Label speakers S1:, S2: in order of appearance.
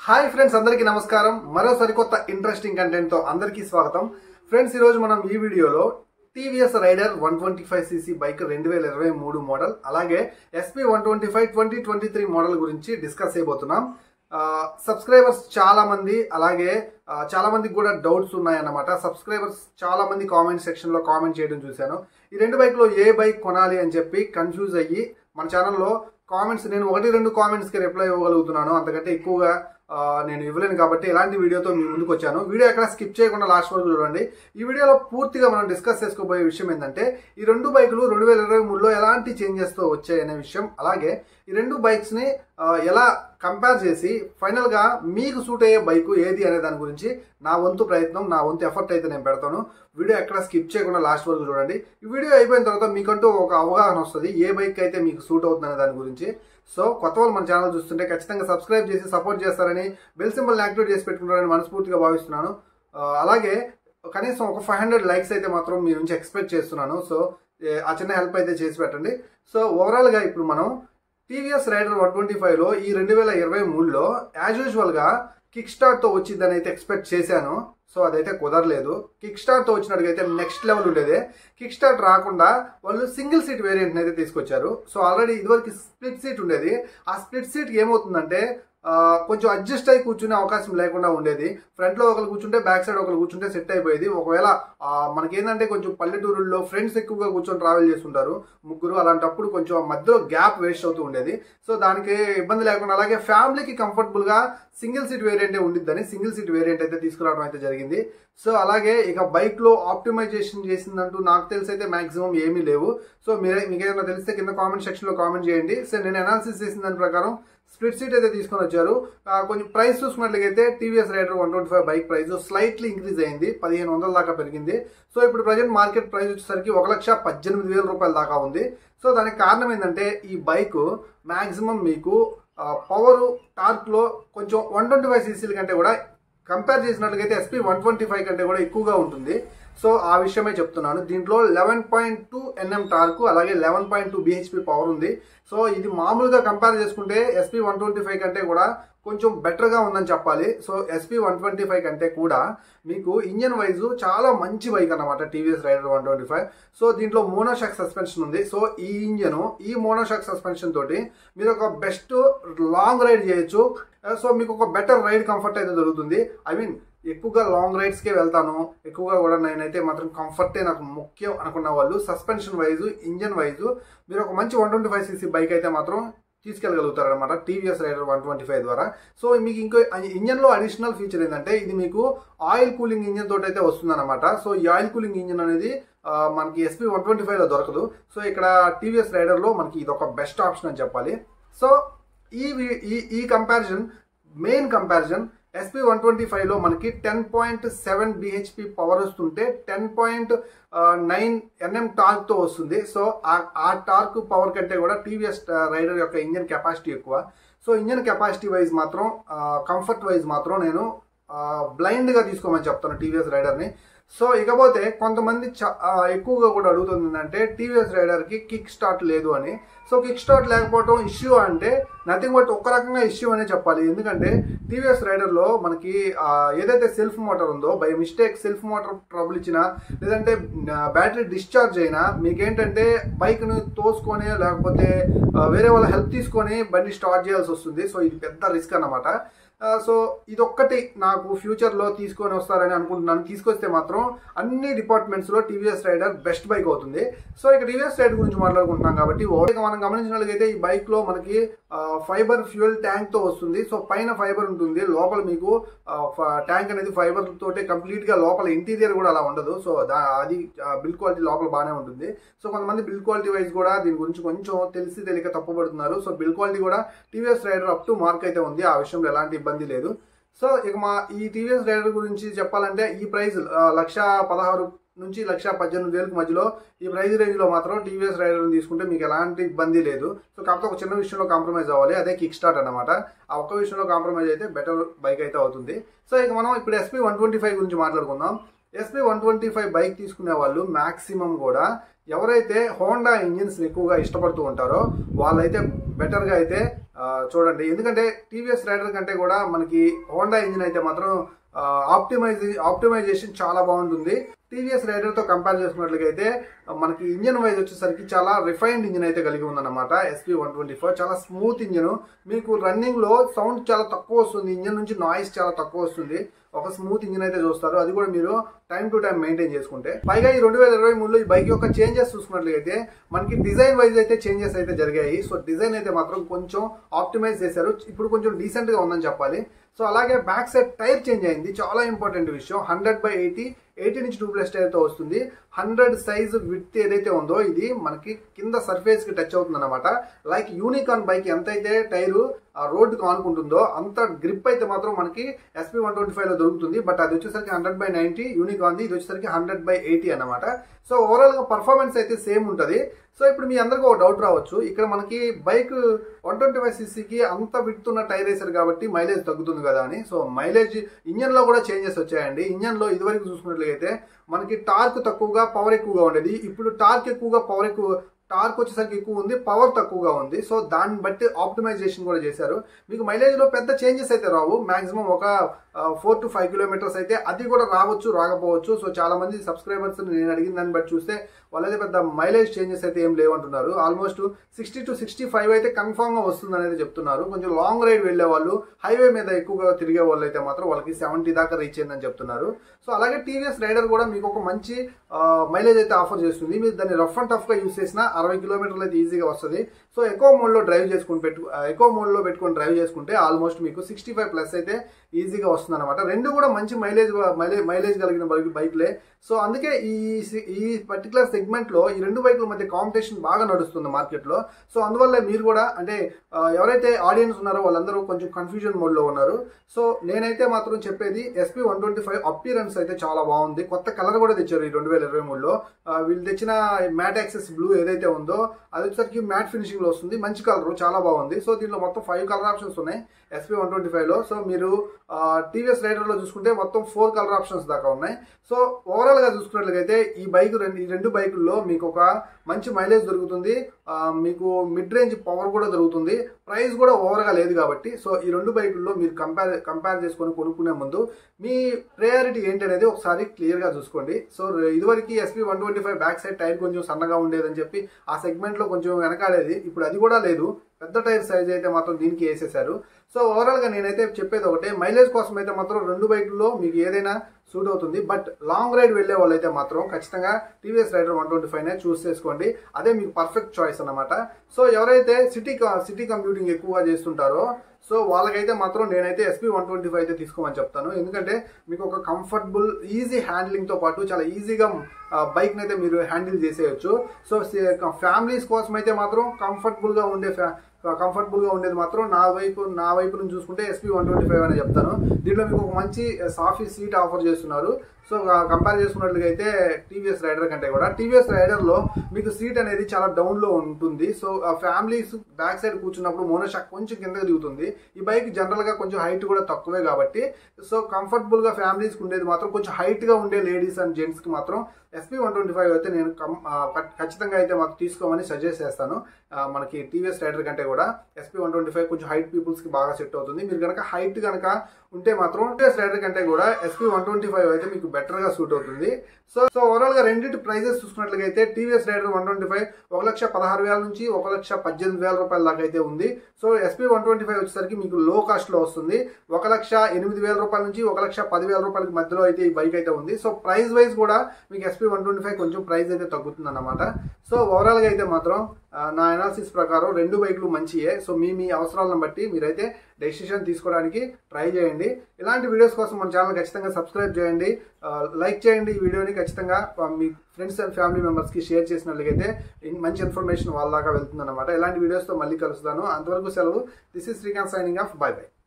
S1: hi friends అందరికీ నమస్కారం మరో సరికొత్త ఇంట్రెస్టింగ్ కంటెంట్ తో అందరికీ స్వాగతం ఫ్రెండ్స్ ఈ రోజు మనం ఈ వీడియోలో TVS Raider one twenty five CC bike రెండు వేల ఇరవై మూడు మోడల్ అలాగే SP one twenty five twenty twenty three model గురించి డిస్కస్ చేయబోతున్నాం సబ్స్క్రైబర్స్ చాలా మంది అలాగే ఆ, చాలా మందికి కూడా డౌట్స్ ఉన్నాయన్నమాట సబ్స్క్రైబర్స్ చాలా మంది కామెంట్ సెక్షన్ లో కామెంట్ చేయడం చూశాను ఈ రెండు బైక్ లో ఏ బైక్ కొనాలి అని చెప్పి కన్ఫ్యూజ్ అయ్యి మన ఛానల్లో కామెంట్స్ నేను ఒకటి రెండు కామెంట్స్ కి రిప్లై ఇవ్వగలుగుతున్నాను అంతకంటే ఎక్కువగా ఆ, నేను ఇవ్వలేను కాబట్టి ఇలాంటి వీడియోతో మీ ముందుకు వచ్చాను వీడియో ఎక్కడ స్కిప్ చేయకుండా లాస్ట్ వరకు చూడండి ఈ వీడియోలో పూర్తిగా మనం డిస్కస్ చేసుకోబోయే విషయం ఏంటంటే ఈ రెండు బైకులు రెండు వేల ఇరవై మూడులో ఎలాంటి చేంజెస్ తో వచ్చాయనే విషయం అలాగే ఈ రెండు బైక్స్ ని ఆ, ఎలా కంపేర్ చేసి ఫైనల్ గా మీకు సూట్ అయ్యే బైక్ ఏది అనే దాని గురించి నా వంతు ప్రయత్నం నా వంతు ఎఫర్ట్ అయితే నేను పెడతాను వీడియో ఎక్కడ స్కిప్ చేయకుండా లాస్ట్ వరకు చూడండి ఈ వీడియో అయిపోయిన తర్వాత మీకంటూ ఒక అవగాహన వస్తుంది ఏ బైక్ అయితే మీకు సూట్ అవుతుంది అనే దాని గురించి సో కొత్త వాళ్ళు మన ఛానల్ చూస్తుంటే ఖచ్చితంగా సబ్స్క్రైబ్ చేసి సపోర్ట్ చేస్తారని బెల్ సింబల్ యాక్టివేట్ చేసి పెట్టుకుంటారని మనస్ఫూర్తిగా భావిస్తున్నాను ఆ, అలాగే కనీసం ఒక ఫైవ్ హండ్రెడ్ లైక్స్ అయితే మాత్రం మీ నుంచి ఎక్స్పెక్ట్ చేస్తున్నాను సో ఏ, ఆ చిన్న హెల్ప్ అయితే చేసి పెట్టండి సో ఓవరాల్ గా ఇప్పుడు మనం TVS Raider one twenty five లో ఈ రెండు వేల ఇరవై మూడులో యాజ్ యూజువల్ గా కిక్ స్టార్ట్ తో వచ్చిందని అయితే ఎక్స్పెక్ట్ చేశాను సో అదైతే కుదరలేదు కిక్ స్టార్ట్ తో వచ్చినట్టుగైతే నెక్స్ట్ లెవెల్ ఉండేది కిక్ స్టార్ట్ రాకుండా వాళ్ళు సింగిల్ సీట్ వేరియంట్ అయితే తీసుకొచ్చారు సో ఆల్రెడీ ఇదివరకు స్ప్లిట్ సీట్ ఉండేది ఆ స్ప్లిట్ సీట్ ఏమవుతుందంటే ఆ, కొంచెం అడ్జస్ట్ అయి కూర్చునే అవకాశం లేకుండా ఉండేది ఫ్రంట్ లో ఒకరు కూర్చుంటే బ్యాక్ సైడ్ ఒకరు కూర్చుంటే సెట్ అయిపోయేది ఒకవేళ ఆ, మనకేందంటే కొంచెం పల్లెటూరుల్లో ఫ్రెండ్స్ ఎక్కువగా కూర్చొని ట్రావెల్ చేస్తుంటారు ముగ్గురు అలాంటప్పుడు కొంచెం ఆ మధ్యలో గ్యాప్ వేస్ట్ అవుతూ ఉండేది సో దానికి ఇబ్బంది లేకుండా అలాగే ఫ్యామిలీకి కంఫర్టబుల్ గా సింగిల్ సీట్ వేరియంట్ ఉండిద్దని సింగిల్ సీట్ వేరియంట్ అయితే తీసుకురావడం అయితే జరిగింది సో అలాగే ఇక బైక్ లో ఆప్టిమైజేషన్ చేసిందంటూ నాకు తెలిసి అయితే మాక్సిమం ఏమీ లేవు సో మీరే మీకు ఏదైనా తెలిస్తే కింద కామెంట్ సెక్షన్ లో కామెంట్ చేయండి సో నేను అనాలిసిస్ చేసిన దాని ప్రకారం స్ప్లిట్ సీట్ అయితే తీసుకొని వచ్చారు ఆ, కొంచెం ప్రైస్ చూసుకున్నట్లయితే TVS Raider one twenty five bike price slightly increase అయింది పదిహేను వందల దాకా పెరిగింది సో ఇప్పుడు ప్రజెంట్ మార్కెట్ ప్రైస్ వచ్చేసరికి ఒక లక్ష పద్దెనిమిది వేల రూపాయల దాకా ఉంది సో దానికి కారణం ఏంటంటే ఈ బైక్ మాక్సిమం మీకు పవర్ టార్క్ లో కొంచెం వన్ ట్వంటీ ఫైవ్ సీసీల కంటే కూడా కంపేర్ చేసినట్లయితే ఎస్పీ వన్ ట్వంటీ ఫైవ్ కంటే కూడా ఎక్కువగా ఉంటుంది సో ఆ విషయమే చెప్తున్నాను దీంట్లో eleven point two NM torque అలాగే eleven point two BHP power ఉంది సో ఇది మామూలుగా కంపేర్ చేసుకుంటే ఎస్పీ వన్ ట్వంటీ ఫైవ్ కంటే కూడా కొంచెం బెటర్ గా ఉందని చెప్పాలి so SP one twenty five కంటే కూడా మీకు ఇంజన్ వైజ్ చాలా మంచి బైక్ అన్నమాట TVS Raider one twenty five so దీంట్లో మోనోషాక్ సస్పెన్షన్ ఉంది సో ఈ ఇంజన్ ఈ మోనోషాక్ సస్పెన్షన్ తోటి మీరు ఒక బెస్ట్ లాంగ్ రైడ్ చేయొచ్చు సో మీకు ఒక బెటర్ రైడ్ కంఫర్ట్ అయితే దొరుకుతుంది ఐ మీన్ ఎక్కువగా లాంగ్ రైడ్స్కే వెళ్తాను ఎక్కువగా కూడా నేనైతే మాత్రం కంఫర్టే నాకు ముఖ్యం అనుకున్న వాళ్ళు సస్పెన్షన్ వైజ్ ఇంజన్ వైజ్ మీరు ఒక మంచి one twenty five CC bike అయితే మాత్రం తీసుకెళ్ళగలుగుతారు అనమాట TVS Raider one twenty five ద్వారా సో మీకు ఇంకో ఇంజన్లో అడిషనల్ ఫీచర్ ఏంటంటే ఇది మీకు ఆయిల్ కూలింగ్ ఇంజన్ తోటి అయితే వస్తుందన్నమాట సో ఈ ఆయిల్ కూలింగ్ ఇంజన్ అనేది ఆ, మనకి ఎస్పీ వన్ ట్వంటీ ఫైవ్లో దొరకదు సో ఇక్కడ టీవీఎస్ రైడర్లో మనకి ఇది ఒక బెస్ట్ ఆప్షన్ అని చెప్పాలి సో ఈ వి- ఈ ఈ comparison main comparison SP one twenty ఫైవ్లో మనకి ten point seven BHP power వస్తుంటే టెన్ పాయింట్ నైన్ ఎన్ఎం టార్క్తో వస్తుంది సో ఆ- ఆ టార్క్ పవర్ కంటే కూడా టీవీఎస్ రైడర్ యొక్క ఇంజన్ కెపాసిటీ ఎక్కువ సో ఇంజన్ కెపాసిటీ వైజ్ మాత్రం కంఫర్ట్ వైజ్ మాత్రం నేను బ్లైండ్గా తీసుకోమని చెప్తాను టీవీఎస్ రైడర్ని సో ఇకపోతే కొంతమంది చ- ఆ, ఎక్కువగా కూడా అడుగుతుంది ఏంటంటే టీవీఎస్ రైడర్కి కిక్ స్టార్ట్ లేదు అని సో కిక్ స్టార్ట్ లేకపోవడం ఇష్యూ అంటే నథింగ్ బట్ ఒక రకంగా ఇష్యూ అనే చెప్పాలి ఎందుకంటే టీవీఎస్ రైడర్లో మనకి ఆ, ఏదైతే సెల్ఫ్ మోటార్ ఉందో by mistake self motor trouble ఇచ్చినా లేదంటే బ్యాటరీ డిశ్చార్జ్ అయినా మీకేంటంటే బైక్ను తోసుకొని లేకపోతే ఆ, వేరే వాళ్ళ హెల్ప్ తీసుకొని బండి స్టార్ట్ చేయాల్సి వస్తుంది సో ఇది పెద్ద రిస్క్ అన్నమాట ఆ, సో ఇదొక్కటి నాకు ఫ్యూచర్లో తీసుకొని వస్తారని అనుకుంటున్నాను తీసుకొస్తే మాత్రం అన్ని డిపార్ట్మెంట్స్లో టీవీఎస్ రైడర్ బెస్ట్ బైక్ అవుతుంది సో ఇక టీవీఎస్ రైడర్ గురించి మాట్లాడుకుంటున్నాం కాబట్టి ఓవరాల్గా మనం గమనించినట్లయితే ఈ బైక్లో మనకి ఫైబర్ ఫ్యూయల్ ట్యాంక్తో వస్తుంది సో పైన ఫైబర్ ఉంటుంది లోపల మీకు ట్యాంక్ అనేది ఫైబర్ తోటే కంప్లీట్గా లోపల ఇంటీరియర్ కూడా అలా ఉండదు సో దా- అది బిల్డ్ క్వాలిటీ లోపల బాగానే ఉంటుంది సో కొంతమంది బిల్డ్ క్వాలిటీ వైజ్ కూడా దీని గురించి కొంచెం తెలిసి తెలియక తప్పుపడుతున్నారు సో బిల్డ్ క్వాలిటీ కూడా TVS Raider up to mark అయితే ఉంది ఆ విషయంలో ఎలాంటి ఇబ్బంది లేదు సో ఇక మా ఈ టీవీఎస్ రైడర్ గురించి చెప్పాలంటే ఈ ప్రైస్ ఆ, లక్ష పదహారు నుంచి లక్ష పద్దెనిమిది వేలకు మధ్యలో ఈ ప్రైస్ రేంజ్ లో మాత్రం టీవీఎస్ రైడర్ తీసుకుంటే మీకు ఎలాంటి ఇబ్బంది లేదు సో కాకపోతే ఒక చిన్న విషయంలో కాంప్రమైజ్ అవ్వాలి అదే కిక్ స్టార్ట్ అనమాట ఆ ఒక్క విషయంలో కాంప్రమైజ్ అయితే బెటర్ బైక్ అయితే అవుతుంది సో ఇక మనం ఇప్పుడు ఎస్పీ వన్ ట్వంటీ ఫైవ్ గురించి మాట్లాడుకుందాం SP one twenty five bike తీసుకునే వాళ్ళు మాక్సిమం కూడా ఎవరైతే హోండా ఇంజిన్స్ ఎక్కువగా ఇష్టపడుతూ ఉంటారో వాళ్ళైతే బెటర్గా అయితే ఆ, చూడండి ఎందుకంటే టీవీఎస్ రైడర్ కంటే కూడా మనకి హోండా ఇంజిన్ అయితే మాత్రం ఆప్టిమైజ్ ఆప్టిమైజేషన్ చాలా బాగుంటుంది టీవీఎస్ రైడర్ తో కంపేర్ చేసుకున్నట్లయితే మనకి ఇంజన్ వైజ్ వచ్చేసరికి చాలా రిఫైన్డ్ ఇంజిన్ అయితే కలిగి ఉందన్నమాట ఎస్పీ వన్ ట్వంటీ ఫోర్ చాలా స్మూత్ ఇంజిన్ మీకు రన్నింగ్ లో సౌండ్ చాలా తక్కువ వస్తుంది ఇంజిన్ నుంచి నాయిస్ చాలా తక్కువ వస్తుంది ఒక స్మూత్ ఇంజిన్ అయితే చూస్తారు అది కూడా మీరు టైం టు టైం మెయింటైన్ చేసుకుంటే పైగా ఈ రెండు వేల ఇరవై మూడులో ఈ బైక్ యొక్క చేంజెస్ చూసుకున్నట్లయితే మనకి డిజైన్ వైజ్ అయితే చేంజెస్ అయితే జరిగాయి సో డిజైన్ అయితే మాత్రం కొంచెం ఆప్టిమైజ్ చేశారు ఇప్పుడు కొంచెం డీసెంట్ గా ఉందని చెప్పాలి సో అలాగే బ్యాక్ సైడ్ టైర్ చేంజ్ అయింది చాలా ఇంపార్టెంట్ విషయం హండ్రెడ్ బై ఎయిటీ ఎయిటీ నుంచి టూ ప్లస్ టైర్ తో వస్తుంది హండ్రెడ్ సైజ్ విత్ ఏదైతే ఉందో ఇది మనకి కింద సర్ఫేస్ కి టచ్ అవుతుంది అనమాట లైక్ యూనికాన్ బైక్ ఎంతైతే టైరు ఆ రోడ్డుకు ఆనుకుంటుందో అంత గ్రిప్ అయితే మాత్రం మనకి ఎస్పీ వన్ ట్వంటీ ఫైవ్ లో దొరుకుతుంది బట్ అది వచ్చేసరికి హండ్రెడ్ బై నైన్టీ యూనికాన్ ఇది వచ్చేసరికి హండ్రెడ్ బై ఎయిటీ అనమాట సో ఓవరాల్ గా పర్ఫార్మెన్స్ అయితే సేమ్ ఉంటుంది సో ఇప్పుడు మీ అందరికీ ఒక డౌట్ రావచ్చు ఇక్కడ మనకి బైక్ వన్ ట్వంటీ ఫైవ్ సీసీకి అంత విడుతున్న టైర్ వేసారు కాబట్టి మైలేజ్ తగ్గుతుంది కదా అని సో మైలేజ్ ఇంజన్ లో కూడా చేంజెస్ వచ్చాయండి ఇంజన్ లో ఇదివరకు చూసుకున్నట్లయితే మనకి టార్క్ తక్కువగా పవర్ ఎక్కువగా ఉండేది ఇప్పుడు టార్క్ ఎక్కువగా పవర్ ఎక్కువ టార్క్ వచ్చేసరికి ఎక్కువ ఉంది పవర్ తక్కువగా ఉంది సో దాన్ని బట్టి ఆప్టిమైజేషన్ కూడా చేశారు మీకు మైలేజ్ లో పెద్ద చేంజెస్ అయితే రావు మాక్సిమం ఒక ఫోర్ టు ఫైవ్ కిలోమీటర్స్ అయితే అది కూడా రావచ్చు రాకపోవచ్చు సో చాలా మంది సబ్స్క్రైబర్స్ నేను అడిగిన దాన్ని బట్టి చూస్తే వాళ్ళైతే పెద్ద మైలేజ్ చేంజెస్ అయితే ఏం లేవంటున్నారు almost sixty to sixty five అయితే కన్ఫామ్ గా వస్తుంది అనేది చెప్తున్నారు కొంచెం లాంగ్ రైడ్ వెళ్లే వాళ్ళు హైవే మీద ఎక్కువగా తిరిగే వాళ్ళు అయితే మాత్రం వాళ్ళకి సెవెంటీ దాకా రీచ్ అయిందని చెప్తున్నారు సో అలాగే టీవీఎస్ రైడర్ కూడా మీకు ఒక మంచి మైలేజ్ అయితే ఆఫర్ చేస్తుంది మీరు దాన్ని రఫ్ అండ్ టఫ్ గా యూస్ చేసినా అరవై కిలోమీటర్లు అయితే ఈజీగా వస్తుంది సో ఎక్కువ మోడ్ లో డ్రైవ్ చేసుకుని పెట్టు ఎక్కువ మోడ్ లో పెట్టుకొని డ్రైవ్ చేసుకుంటే ఆల్మోస్ట్ మీకు సిక్స్టీ ఫైవ్ ప్లస్ అయితే ఈజీగా వస్తుంది అనమాట రెండు కూడా మంచి మైలేజ్ మైలేజ్ మైలేజ్ కలిగిన బైక్ బైక్లే సో అందుకే ఈ ఈ పర్టికులర్ సెగ్మెంట్ లో ఈ రెండు బైకుల మధ్య కాంపిటీషన్ బాగా నడుస్తుంది మార్కెట్ లో సో అందువల్ల మీరు కూడా అంటే ఆ, ఎవరైతే ఆడియన్స్ ఉన్నారో వాళ్ళందరూ కొంచెం కన్ఫ్యూజన్ మోడ్ లో ఉన్నారు సో నేనైతే మాత్రం చెప్పేది SP one twenty five appearance అయితే చాలా బాగుంది కొత్త కలర్ కూడా తెచ్చారు ఈ రెండు వేల ఇరవై మూడులో ఆ, వీళ్ళు తెచ్చిన మ్యాట్ యాక్సెస్ బ్లూ ఏదైతే ఉందో అది వచ్చేసరికి మ్యాట్ ఫినిషింగ్ లో వస్తుంది మంచి కలర్ చాలా బాగుంది సో దీంట్లో మొత్తం ఫైవ్ కలర్ ఆప్షన్స్ ఉన్నాయి ఎస్పీ వన్ ట్వంటీ ఫైవ్ లో సో మీరు టీవీఎస్ రైడర్ లో చూసుకుంటే మొత్తం ఫోర్ కలర్ ఆప్షన్స్ దాకా ఉన్నాయి సో ఓవరాల్ గా చూసుకున్నట్లయితే ఈ బైక్ రెండు ఈ రెండు బైకుల్లో మీకు ఒక మంచి మైలేజ్ దొరుకుతుంది ఆ, మీకు మిడ్ రేంజ్ పవర్ కూడా దొరుకుతుంది ప్రైస్ కూడా ఓవర్ గా లేదు కాబట్టి సో ఈ రెండు బైకుల్లో మీరు కంపేర్ కంపేర్ చేసుకొని కొనుక్కునే ముందు మీ ప్రయారిటీ ఏంటి అనేది ఒకసారి క్లియర్ గా చూసుకోండి సో ఇదివరకు SP one twenty five back side tyre కొంచెం సన్నగా ఉండేదని చెప్పి ఆ సెగ్మెంట్ లో కొంచెం వెనకాడేది ఇప్పుడు అది కూడా లేదు పెద్ద టైర్ సైజ్ అయితే మాత్రం దీనికి వేసేసారు సో ఓవరాల్ గా నేనైతే చెప్పేది ఒకటే మైలేజ్ కోసం అయితే మాత్రం రెండు బైకుల్లో మీకు ఏదైనా సూట్ అవుతుంది బట్ లాంగ్ రైడ్ వెళ్ళే వాళ్ళైతే మాత్రం ఖచ్చితంగా TVS Raider one twenty five choose చేసుకోండి అదే మీకు పర్ఫెక్ట్ చాయిస్ అన్నమాట సో ఎవరైతే సిటీ సిటీ కంప్యూటింగ్ ఎక్కువగా చేస్తుంటారో సో వాళ్ళకైతే మాత్రం నేనైతే ఎస్పీ వన్ ట్వంటీ ఫైవ్ అయితే తీసుకోమని చెప్తాను ఎందుకంటే మీకు ఒక కంఫర్టబుల్ ఈజీ హ్యాండ్లింగ్ తో పాటు చాలా ఈజీగా బైక్ అయితే మీరు హ్యాండిల్ చేసేయచ్చు సో ఫ్యామిలీస్ కోసం అయితే మాత్రం కంఫర్టబుల్ గా ఉండే కంఫర్టబుల్ గా ఉండేది మాత్రం నా వైపు నా వైపు నుంచి చూసుకుంటే ఎస్పీ వన్ ట్వంటీ ఫైవ్ అని చెప్తాను దీంట్లో మీకు ఒక మంచి సాఫీ సీట్ ఆఫర్ చేస్తున్నారు సో కంపేర్ చేసుకున్నట్లుగా అయితే టీవీఎస్ రైడర్ కంటే కూడా టీవీఎస్ రైడర్ లో మీకు సీట్ అనేది చాలా డౌన్ లో ఉంటుంది సో ఫ్యామిలీస్ బ్యాక్ సైడ్ కూర్చున్నప్పుడు మోనోషాక్ కొంచెం కిందకి దిగుతుంది ఈ బైక్ జనరల్ గా కొంచెం హైట్ కూడా తక్కువే కాబట్టి సో కంఫర్టబుల్ గా ఫ్యామిలీస్ ఉండేది మాత్రం కొంచెం హైట్ గా ఉండే లేడీస్ అండ్ జెంట్స్ కి మాత్రం ఎస్పీ వన్ ట్వంటీ ఫైవ్ అయితే నేను కం- ఆ, ఖ- ఖచ్చితంగా అయితే మాకు తీసుకోమని సజెస్ట్ చేస్తాను ఆ, మనకి టీవీఎస్ రైడర్ కంటే కూడా ఎస్పీ వన్ ట్వంటీ ఫైవ్ కొంచెం హైట్ పీపుల్స్ కి బాగా సెట్ అవుతుంది మీరు కనుక హైట్ కనుక ఉంటే మాత్రం టీవీఎస్ రైడర్ కంటే కూడా ఎస్పీ వన్ ట్వంటీ ఫైవ్ అయితే మీకు బెటర్ గా సూట్ అవుతుంది సో సో ఓవరాల్ గా రెండింటి ప్రైజెస్ చూసుకున్నట్లయితే TVS Raider one twenty five ఒక లక్ష పదహారు వేల నుంచి ఒక లక్ష పద్దెనిమిది వేల రూపాయల దాకా అయితే ఉంది so SP one twenty five వచ్చేసరికి మీకు లో కాస్ట్ లో వస్తుంది ఒక లక్ష ఎనిమిది వేల రూపాయల నుంచి ఒక లక్ష పది వేల రూపాయలకి మధ్యలో అయితే ఈ బైక్ అయితే ఉంది సో ప్రైస్ వైజ్ కూడా మీకు ఎస్పీ వన్ ట్వంటీ ఫైవ్ కొంచెం ప్రైస్ అయితే తగ్గుతుంది అన్నమాట సో ఓవరాల్ గా అయితే మాత్రం ఆ, నా అనాలిసిస్ ప్రకారం రెండు బైకులు మంచియే సో మీ మీ అవసరాలను బట్టి మీరైతే డెసిషన్ తీసుకోవడానికి ట్రై చేయండి ఇలాంటి వీడియోస్ కోసం మన ఛానల్ ఖచ్చితంగా సబ్స్క్రైబ్ చేయండి ఆ, లైక్ చేయండి ఈ వీడియోని ఖచ్చితంగా ఆ, మీ ఫ్రెండ్స్ అండ్ ఫ్యామిలీ మెంబర్స్ కి షేర్ చేసినట్లయితే ఇన్- మంచి ఇన్ఫర్మేషన్ వాళ్ళ దాకా వెళ్తుంది అనమాట ఇలాంటి వీడియోస్తో మళ్ళీ కలుస్తాను అంతవరకు సెలవు this is Srikanth signing off bye by